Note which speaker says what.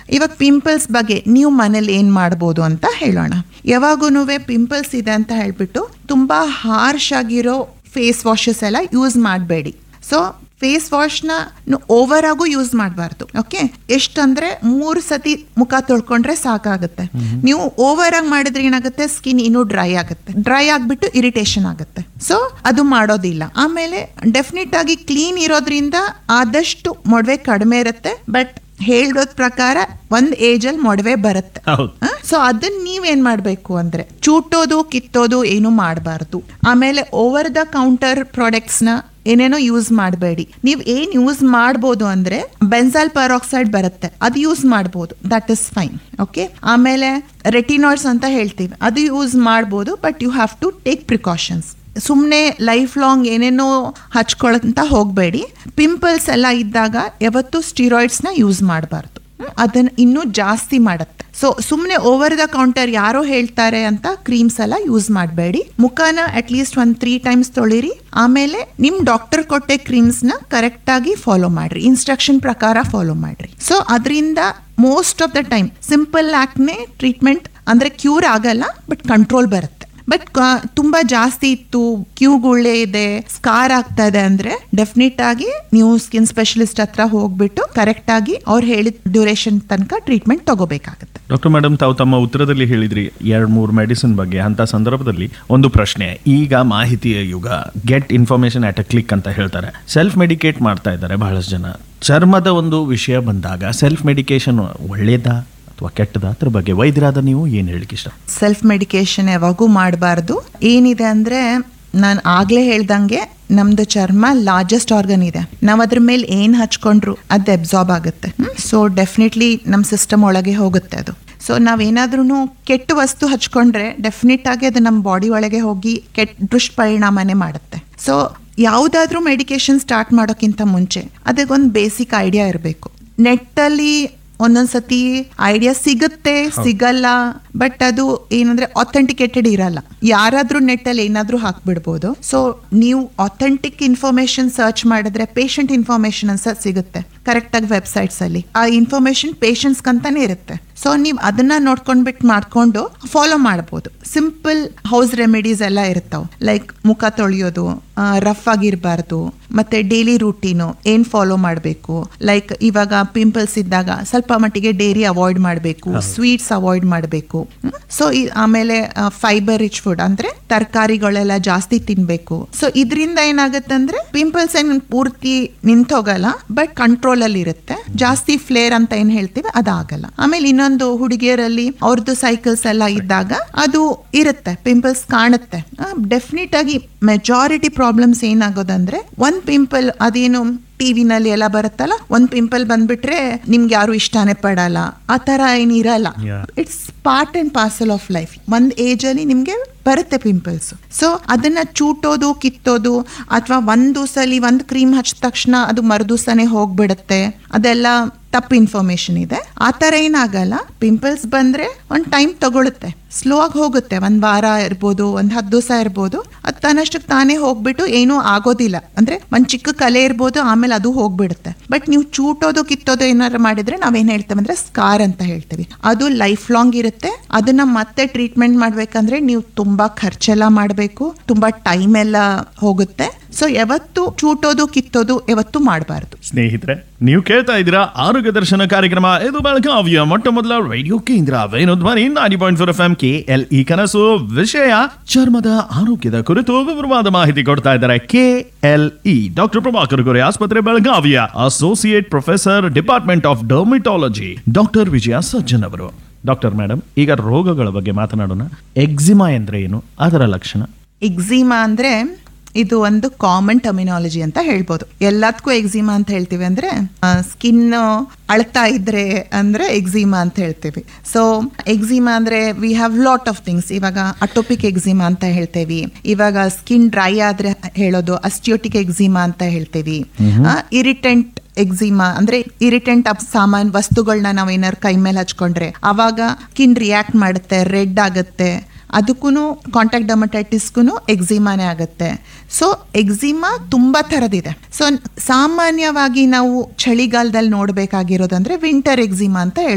Speaker 1: ಇವಾಗ ಪಿಂಪಲ್ಸ್ ಬಗ್ಗೆ ನೀವು ಮನೇಲಿ ಏನ್ ಮಾಡ್ಬೋದು ಅಂತ ಹೇಳೋಣ ಯಾವಾಗೂ ಪಿಂಪಲ್ಸ್ ಇದೆ ಅಂತ ಹೇಳ್ಬಿಟ್ಟು ತುಂಬಾ ಹಾರ್ಶ್ ಆಗಿರೋ ಫೇಸ್ ವಾಶಸ್ ಎಲ್ಲ ಯೂಸ್ ಮಾಡಬೇಡಿ ಸೊ ಫೇಸ್ ವಾಶ್ನ ಓವರ್ ಆಗು ಯೂಸ್ ಮಾಡಬಾರ್ದು ಓಕೆ ಎಷ್ಟಂದ್ರೆ ಮೂರು ಸತಿ ಮುಖ ತೊಳ್ಕೊಂಡ್ರೆ ಸಾಕಾಗುತ್ತೆ ನೀವು ಓವರ್ ಆಗಿ ಮಾಡಿದ್ರೆ ಏನಾಗುತ್ತೆ ಸ್ಕಿನ್ ಇನ್ನೂ ಡ್ರೈ ಆಗುತ್ತೆ ಡ್ರೈ ಆಗ್ಬಿಟ್ಟು ಇರಿಟೇಷನ್ ಆಗುತ್ತೆ ಸೊ ಅದು ಮಾಡೋದಿಲ್ಲ ಆಮೇಲೆ ಡೆಫಿನೆಟ್ ಆಗಿ ಕ್ಲೀನ್ ಇರೋದ್ರಿಂದ ಆದಷ್ಟು ಮೊಡವೆ ಕಡಿಮೆ ಇರುತ್ತೆ ಬಟ್ ಹೇಳೋದ್ ಪ್ರಕಾರ ಒಂದ್ ಏಜ್ ಅಲ್ಲಿ ಮೊಡವೆ ಬರುತ್ತೆ
Speaker 2: ಹೌದು
Speaker 1: ಸೊ ಅದನ್ನ ನೀವೇನ್ ಮಾಡ್ಬೇಕು ಅಂದ್ರೆ ಚೂಟೋದು ಕಿತ್ತೋದು ಏನು ಮಾಡಬಾರ್ದು ಆಮೇಲೆ ಓವರ್ ದ ಕೌಂಟರ್ ಪ್ರಾಡಕ್ಟ್ಸ್ ನ ಏನೇನೋ ಯೂಸ್ ಮಾಡಬೇಡಿ ನೀವು ಏನ್ ಯೂಸ್ ಮಾಡ್ಬೋದು ಅಂದ್ರೆ ಬೆನ್ಸಾಲ್ ಪರಾಕ್ಸೈಡ್ ಬರುತ್ತೆ ಅದು ಯೂಸ್ ಮಾಡ್ಬೋದು ದಟ್ ಇಸ್ ಫೈನ್ ಓಕೆ ಆಮೇಲೆ ರೆಟಿನಾಯ್ಡ್ಸ್ ಅಂತ ಹೇಳ್ತೀವಿ ಅದು ಯೂಸ್ ಮಾಡ್ಬೋದು but you have to take precautions ಸುಮ್ಮನೆ ಲೈಫ್ ಲಾಂಗ್ ಏನೇನೋ ಹಚ್ಕೊಳಂತ ಹೋಗಬೇಡಿ ಪಿಂಪಲ್ಸ್ ಎಲ್ಲ ಇದ್ದಾಗ ಯಾವತ್ತು ಸ್ಟಿರಾಯ್ಡ್ಸ್ನ ಯೂಸ್ ಮಾಡಬಾರ್ದು ಅದನ್ನ ಇನ್ನೂ ಜಾಸ್ತಿ ಮಾಡುತ್ತೆ ಸೊ ಸುಮ್ಮನೆ ಓವರ್ ದ ಕೌಂಟರ್ ಯಾರೋ ಹೇಳ್ತಾರೆ ಅಂತ ಕ್ರೀಮ್ಸ್ ಎಲ್ಲ ಯೂಸ್ ಮಾಡಬೇಡಿ ಮುಖನ ಅಟ್ ಲೀಸ್ಟ್ ಒಂದು ತ್ರೀ ಟೈಮ್ಸ್ ತೊಳಿರಿ ಆಮೇಲೆ ನಿಮ್ ಡಾಕ್ಟರ್ ಕೊಟ್ಟೆ ಕ್ರೀಮ್ಸ್ ನ ಕರೆಕ್ಟ್ ಆಗಿ ಫಾಲೋ ಮಾಡ್ರಿ ಇನ್ಸ್ಟ್ರಕ್ಷನ್ ಪ್ರಕಾರ ಫಾಲೋ ಮಾಡ್ರಿ ಸೊ ಅದರಿಂದ most of the time simple acne treatment ಅಂದ್ರೆ ಕ್ಯೂರ್ ಆಗಲ್ಲ ಬಟ್ ಕಂಟ್ರೋಲ್ ಬರುತ್ತೆ ಬಟ್ ತುಂಬಾ ಜಾಸ್ತಿ ಇತ್ತು ಕ್ಯೂಗುಳ್ಳೆ ಇದೆ ಸ್ಕಾರ್ ಆಗ್ತಾ ಇದೆ ಅಂದ್ರೆ ಡೆಫಿನೆಟ್ ಆಗಿ ನೀವು ಸ್ಕಿನ್ ಸ್ಪೆಷಲಿಸ್ಟ್ ಹತ್ರ ಹೋಗ್ಬಿಟ್ಟು ಕರೆಕ್ಟ್ ಆಗಿ ಅವ್ರು ಹೇಳಿದ ಡ್ಯೂರೇಷನ್ ತನಕ ಟ್ರೀಟ್ಮೆಂಟ್ ತಗೋಬೇಕಾಗುತ್ತೆ
Speaker 2: ಡಾಕ್ಟರ್ ಮೇಡಮ್ ತಾವು ತಮ್ಮ ಉತ್ತರದಲ್ಲಿ ಹೇಳಿದ್ರಿ ಎರಡ್ ಮೂರು ಮೆಡಿಸಿನ್ ಬಗ್ಗೆ ಅಂತ ಸಂದರ್ಭದಲ್ಲಿ ಒಂದು ಪ್ರಶ್ನೆ ಈಗ ಮಾಹಿತಿಯ ಯುಗ get information at a click ಅಂತ ಹೇಳ್ತಾರೆ ಸೆಲ್ಫ್ ಮೆಡಿಕೇಟ್ ಮಾಡ್ತಾ ಇದ್ದಾರೆ ಬಹಳಷ್ಟು ಜನ ಚರ್ಮದ ಒಂದು ವಿಷಯ ಬಂದಾಗ ಸೆಲ್ಫ್ ಮೆಡಿಕೇಶನ್ ಒಳ್ಳೇದಾ ಅಥವಾ ಕೆಟ್ಟದ ಅದ್ರ ಬಗ್ಗೆ ವೈದ್ಯರಾದ ನೀವು ಏನ್ ಹೇಳಿಕ್ಕೆ ಇಷ್ಟ
Speaker 1: ಸೆಲ್ಫ್ ಮೆಡಿಕೇಶನ್ ಯಾವಾಗೂ ಮಾಡಬಾರ್ದು ಏನಿದೆ ಅಂದ್ರೆ ನಾನು ಆಗ್ಲೇ ಹೇಳ್ದಂಗೆ ನಮ್ದು ಚರ್ಮ ಲಾರ್ಜೆಸ್ಟ್ ಆರ್ಗನ್ ಇದೆ ನಾವ್ ಅದ್ರ ಮೇಲೆ ಏನ್ ಹಚ್ಕೊಂಡ್ರು ಅದು ಅಬ್ಸಾರ್ಬ್ ಆಗುತ್ತೆ ಸೊ ಡೆಫಿನೆಟ್ಲಿ ನಮ್ಮ ಸಿಸ್ಟಮ್ ಒಳಗೆ ಹೋಗುತ್ತೆ ಅದು ಸೊ ನಾವೇನಾದ್ರೂ ಕೆಟ್ಟ ವಸ್ತು ಹಚ್ಕೊಂಡ್ರೆ ಡೆಫಿನೆಟ್ ಆಗಿ ಅದು ನಮ್ಮ ಬಾಡಿ ಒಳಗೆ ಹೋಗಿ ಕೆಟ್ಟ ದುಷ್ಪರಿಣಾಮನೇ ಮಾಡುತ್ತೆ ಸೊ ಯಾವುದಾದ್ರೂ ಮೆಡಿಕೇಶನ್ ಸ್ಟಾರ್ಟ್ ಮಾಡೋಕ್ಕಿಂತ ಮುಂಚೆ ಅದಕ್ಕೊಂದು ಬೇಸಿಕ್ ಐಡಿಯಾ ಇರಬೇಕು ನೆಟ್ಟಲ್ಲಿ ಒಂದೊಂದ್ಸತಿ ಐಡಿಯಾ ಸಿಗುತ್ತೆ ಸಿಗಲ್ಲ ಬಟ್ ಅದು ಏನಂದ್ರೆ ಅಥೆಂಟಿಕೇಟೆಡ್ ಇರಲ್ಲ ಯಾರಾದ್ರೂ ನೆಟ್ಟಲ್ಲಿ ಏನಾದ್ರೂ ಹಾಕ್ಬಿಡ್ಬೋದು ಸೊ ನೀವು ಅಥೆಂಟಿಕ್ ಇನ್ಫಾರ್ಮೇಶನ್ ಸರ್ಚ್ ಮಾಡಿದ್ರೆ ಪೇಷಂಟ್ ಇನ್ಫಾರ್ಮೇಶನ್ ಅಂತ ಸಿಗುತ್ತೆ ಕರೆಕ್ಟ್ ಆಗಿ ವೆಬ್ಸೈಟ್ಸ್ ಅಲ್ಲಿ ಆ ಇನ್ಫಾರ್ಮೇಶನ್ ಪೇಷಂಟ್ಸ್ ಅಂತಾನೆ ಇರುತ್ತೆ ಸೊ ನೀವು ಅದನ್ನ ನೋಡ್ಕೊಂಡ್ಬಿಟ್ಟು ಮಾಡ್ಕೊಂಡು ಫಾಲೋ ಮಾಡ್ಬೋದು ಸಿಂಪಲ್ ಹೌಸ್ ರೆಮಿಡೀಸ್ ಎಲ್ಲ ಇರ್ತಾವ ಲೈಕ್ ಮುಖ ತೊಳೆಯೋದು ರಫ್ ಆಗಿರಬಾರ್ದು ಮತ್ತೆ ಡೈಲಿ ರೂಟೀನು ಏನ್ ಫಾಲೋ ಮಾಡಬೇಕು ಲೈಕ್ ಇವಾಗ ಪಿಂಪಲ್ಸ್ ಇದ್ದಾಗ ಸ್ವಲ್ಪ ಮಟ್ಟಿಗೆ ಡೈರಿ ಅವಾಯ್ಡ್ ಮಾಡಬೇಕು ಸ್ವೀಟ್ಸ್ ಅವಾಯ್ಡ್ ಮಾಡಬೇಕು ಸೊ ಆಮೇಲೆ ಫೈಬರ್ ರಿಚ್ ಫುಡ್ ಅಂದ್ರೆ ತರಕಾರಿಗಳೆಲ್ಲ ಜಾಸ್ತಿ ತಿನ್ಬೇಕು ಸೊ ಇದರಿಂದ ಏನಾಗುತ್ತೆ ಅಂದ್ರೆ ಪಿಂಪಲ್ಸ್ ಏನ್ ಪೂರ್ತಿ ನಿಂತೋಗಲ್ಲ ಬಟ್ ಕಂಟ್ರೋಲ್ ಅಲ್ಲಿ ಇರುತ್ತೆ ಜಾಸ್ತಿ ಫ್ಲೇರ್ ಅಂತ ಏನ್ ಹೇಳ್ತೀವಿ ಅದಾಗಲ್ಲ ಆಮೇಲೆ ಇನ್ನೊಂದು ಹುಡುಗಿಯರಲ್ಲಿ ಅವ್ರದ್ದು ಸೈಕಲ್ಸ್ ಎಲ್ಲ ಇದ್ದಾಗ ಅದು ಇರುತ್ತೆ ಪಿಂಪಲ್ಸ್ ಕಾಣುತ್ತೆ ಡೆಫಿನೆಟ್ ಆಗಿ ಮೆಜಾರಿಟಿ ಪ್ರಾಬ್ಲಮ್ಸ್ ಏನಾಗೋದಂದ್ರೆ ಒಂದ್ ಪಿಂಪಲ್ ಅದೇನು ಟಿವಿನಲ್ಲಿ ಎಲ್ಲ ಬರುತ್ತಲ್ಲ ಒಂದ್ ಪಿಂಪಲ್ ಬಂದ್ಬಿಟ್ರೆ ನಿಮ್ಗೆ ಯಾರು ಇಷ್ಟನೇ ಪಡಲ್ಲ ಆ ತರ ಏನಿರಲ್ಲ
Speaker 2: Yeah.
Speaker 1: It's part and parcel of life ಒಂದ್ ಏಜ್ ಅಲ್ಲಿ ನಿಮ್ಗೆ ಬರುತ್ತೆ ಪಿಂಪಲ್ಸ್ ಸೊ ಅದನ್ನ ಚೂಟೋದು ಕಿತ್ತೋದು ಅಥವಾ ಒಂದ್ ದಿವಸಲಿ ಒಂದ್ ಕ್ರೀಮ್ ಹಚ್ಚಿದ ತಕ್ಷಣ ಅದು ಮರುದಿವಸನೇ ಹೋಗ್ಬಿಡುತ್ತೆ ಅದೆಲ್ಲ ತಪ್ಪು ಇನ್ಫಾರ್ಮೇಶನ್ ಇದೆ ಆ ಥರ ಏನಾಗಲ್ಲ ಪಿಂಪಲ್ಸ್ ಬಂದ್ರೆ ಒಂದ್ ಟೈಮ್ ತಗೊಳುತ್ತೆ ಸ್ಲೋ ಆಗಿ ಹೋಗುತ್ತೆ ಒಂದ್ ವಾರ ಇರ್ಬೋದು ಒಂದ್ ಹತ್ತು ದಿವಸ ಇರ್ಬೋದು ಅದು ತನ್ನಷ್ಟಕ್ಕೆ ತಾನೇ ಹೋಗ್ಬಿಟ್ಟು ಏನೂ ಆಗೋದಿಲ್ಲ ಅಂದ್ರೆ ಒಂದ್ ಚಿಕ್ಕ ಕಲೆ ಇರ್ಬೋದು ಆಮೇಲೆ ಅದು ಹೋಗ್ಬಿಡುತ್ತೆ ಬಟ್ ನೀವು ಚೂಟೋದು ಕಿತ್ತೋದು ಏನಾರು ಮಾಡಿದ್ರೆ ನಾವೇನ್ ಹೇಳ್ತೇವೆ ಅಂದ್ರೆ ಸ್ಕಾರ್ ಅಂತ ಹೇಳ್ತೀವಿ ಅದು ಲೈಫ್ ಲಾಂಗ್ ಇರುತ್ತೆ ಅದನ್ನ ಮತ್ತೆ ಟ್ರೀಟ್ಮೆಂಟ್ ಮಾಡ್ಬೇಕಂದ್ರೆ ನೀವು ತುಂಬಾ ಖರ್ಚೆಲ್ಲ ಮಾಡಬೇಕು ತುಂಬಾ ಟೈಮ್ ಎಲ್ಲ ಹೋಗುತ್ತೆ ಸೊ ಯಾವತ್ತು ಚೂಟೋದು ಕಿತ್ತೋದು ಯಾವತ್ತು ಮಾಡಬಾರ್ದು
Speaker 2: ಸ್ನೇಹಿತರೆ ನೀವು ಕೇಳ್ತಾ ಇದ್ದೀರಾ ಆರೋಗ್ಯ ದರ್ಶನ ಕಾರ್ಯಕ್ರಮ ಇದು ಬೆಳಗಾವಿಯ ಮೊಟ್ಟ ಮೊದಲ ರೇಡಿಯೋ ಕೇಂದ್ರ ವೇಣುಧ್ವನಿ ನಾಡಿ point four F M K L E ಕನಸು ವಿಷಯ ಚರ್ಮದ ಆರೋಗ್ಯದ ಕುರಿತು ವಿವರವಾದ ಮಾಹಿತಿ ಕೊಡ್ತಾ ಇದ್ದಾರೆ K L E doctor Prabhakar Kore ಆಸ್ಪತ್ರೆ ಬೆಳಗಾವಿಯ associate professor department of dermatology doctor Vijaya Sajjan ಅವರು ಡಾಕ್ಟರ್ ಮೇಡಮ್ ಈಗ ರೋಗಗಳ ಬಗ್ಗೆ ಮಾತನಾಡೋಣ ಎಕ್ಸಿಮಾ ಎಂದ್ರೆ ಏನು ಅದರ ಲಕ್ಷಣ
Speaker 1: ಎಕ್ಸಿಮಾ ಅಂದ್ರೆ ಇದು ಒಂದು ಕಾಮನ್ ಟರ್ಮಿನಾಲಜಿ ಅಂತ ಹೇಳ್ಬೋದು ಎಲ್ಲದಕ್ಕೂ ಎಕ್ಸಿಮಾ ಅಂತ ಹೇಳ್ತೀವಿ ಅಂದ್ರೆ ಸ್ಕಿನ್ ಅಳ್ತಾ ಇದ್ರೆ ಅಂದ್ರೆ ಎಕ್ಸಿಮಾ ಅಂತ ಹೇಳ್ತೀವಿ ಸೊ ಎಕ್ಸಿಮಾ ಅಂದ್ರೆ we have lot of things ಇವಾಗ ಅಟೋಪಿಕ್ ಎಕ್ಸಿಮಾ ಅಂತ ಹೇಳ್ತೇವಿ ಇವಾಗ ಸ್ಕಿನ್ ಡ್ರೈ ಆದ್ರೆ ಹೇಳೋದು ಅಸ್ಟಿಯೋಟಿಕ್ ಎಕ್ಸಿಮಾ ಅಂತ ಹೇಳ್ತೇವಿ ಇರಿಟೆಂಟ್ ಎಕ್ಸಿಮಾ ಅಂದ್ರೆ ಇರಿಟೆಂಟ್ ಸಾಮಾನ್ ವಸ್ತುಗಳನ್ನ ನಾವ್ ಏನಾರು ಕೈ ಮೇಲೆ ಹಚ್ಕೊಂಡ್ರೆ ಅವಾಗ ಸ್ಕಿನ್ ರಿಯಾಕ್ಟ್ ಮಾಡುತ್ತೆ ರೆಡ್ ಆಗುತ್ತೆ ಅದಕ್ಕೂ ಕಾಂಟ್ಯಾಕ್ಟ್ ಡರ್ಮಟೈಟಿಸ್ಗೂ ಎಕ್ಸಿಮಾನೇ ಆಗುತ್ತೆ ಸೊ ಎಕ್ಸಿಮಾ ತುಂಬಾ ಥರದಿದೆ ಸೊ ಸಾಮಾನ್ಯವಾಗಿ ನಾವು ಚಳಿಗಾಲದಲ್ಲಿ ನೋಡಬೇಕಾಗಿರೋದಂದ್ರೆ ವಿಂಟರ್ ಎಕ್ಸಿಮಾ ಅಂತ ಹೇಳ್ಬೋದು